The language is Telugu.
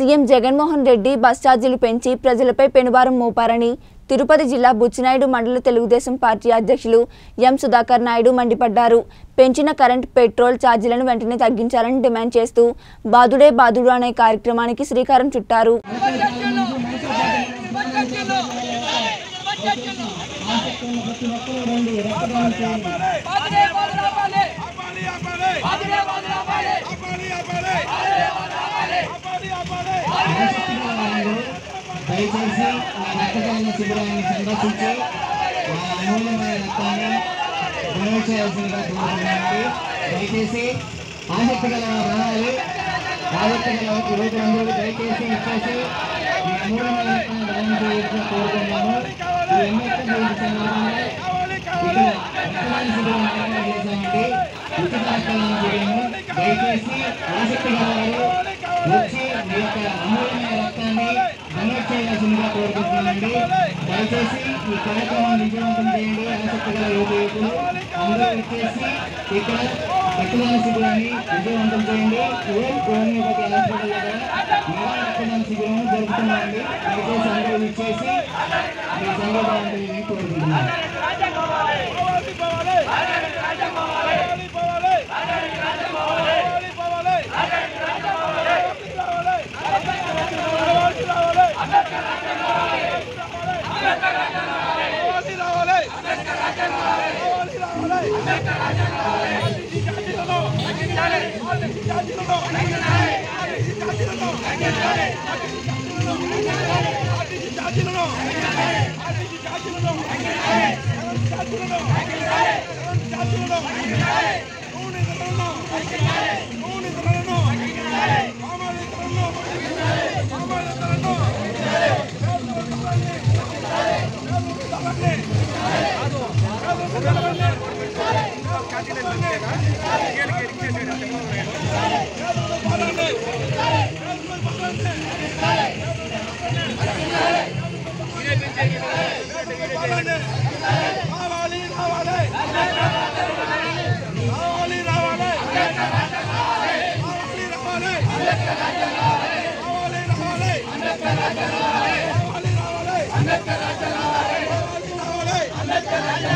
సీఎం జగన్మోహన్ రెడ్డి బస్ ఛార్జీలు పెంచి ప్రజలపై పెనుభారం మోపారని తిరుపతి జిల్లా బుచ్చినాయుడు మండల తెలుగుదేశం పార్టీ అధ్యక్షులు ఎం సుధాకర్ నాయుడు మండిపడ్డారు పెంచిన కరెంట్ పెట్రోల్ ఛార్జీలను వెంటనే తగ్గించాలని డిమాండ్ చేస్తూ బాదుడే బాదుడు అనే కార్యక్రమానికి శ్రీకారం చుట్టారు దయచేసి ఆ రక్తదాన శిబిరాన్ని సందర్శించి ఆ అమూల్యమైన రక్తాన్ని డొనేట్ చేయాల్సిందిగా కోరుతున్నానండి దయచేసి ఆసక్తి గల రావాలి ఆసక్తి గల యువకులందరూ దయచేసి ఇచ్చేసి ఈ అమూల్యమైన రక్తాన్ని దానం చేయాల్సిందిగా కోరుతున్నాము ఈ ఎన్నికల జయంతి సందర్భంగా ఇక్కడ రక్తదాన శిబిరం ఏర్పాటు చేశామండి ఉచిత రక్తదాన శిబిరము దయచేసి ఆసక్తి గలవారు వచ్చి మీ యొక్క అమూల్యమైన రక్తాన్ని డొనేట్ చేయాల్సిందిగా కోరుకుంటున్నానండి దయచేసి ఈ కార్యక్రమాన్ని విజయవంతం చేయండి ఆసక్తి గల యువత యువకులు అందరూ వచ్చేసి ఇక్కడ రక్తదాన శిబిరాన్ని విజయవంతం చేయండి ఓం హోమియోపతి హాస్పిటల్ దగ్గర మరో రక్తదాన శిబిరం జరుపుతున్నామండి దయచేసి అందరూ ఇచ్చేసి మీ సంఘటన కోరుకుంటున్నాను రావాలి రావాలి రావాలి రావాలి రావాలి రావాలి రావాలి రావాలి రావాలి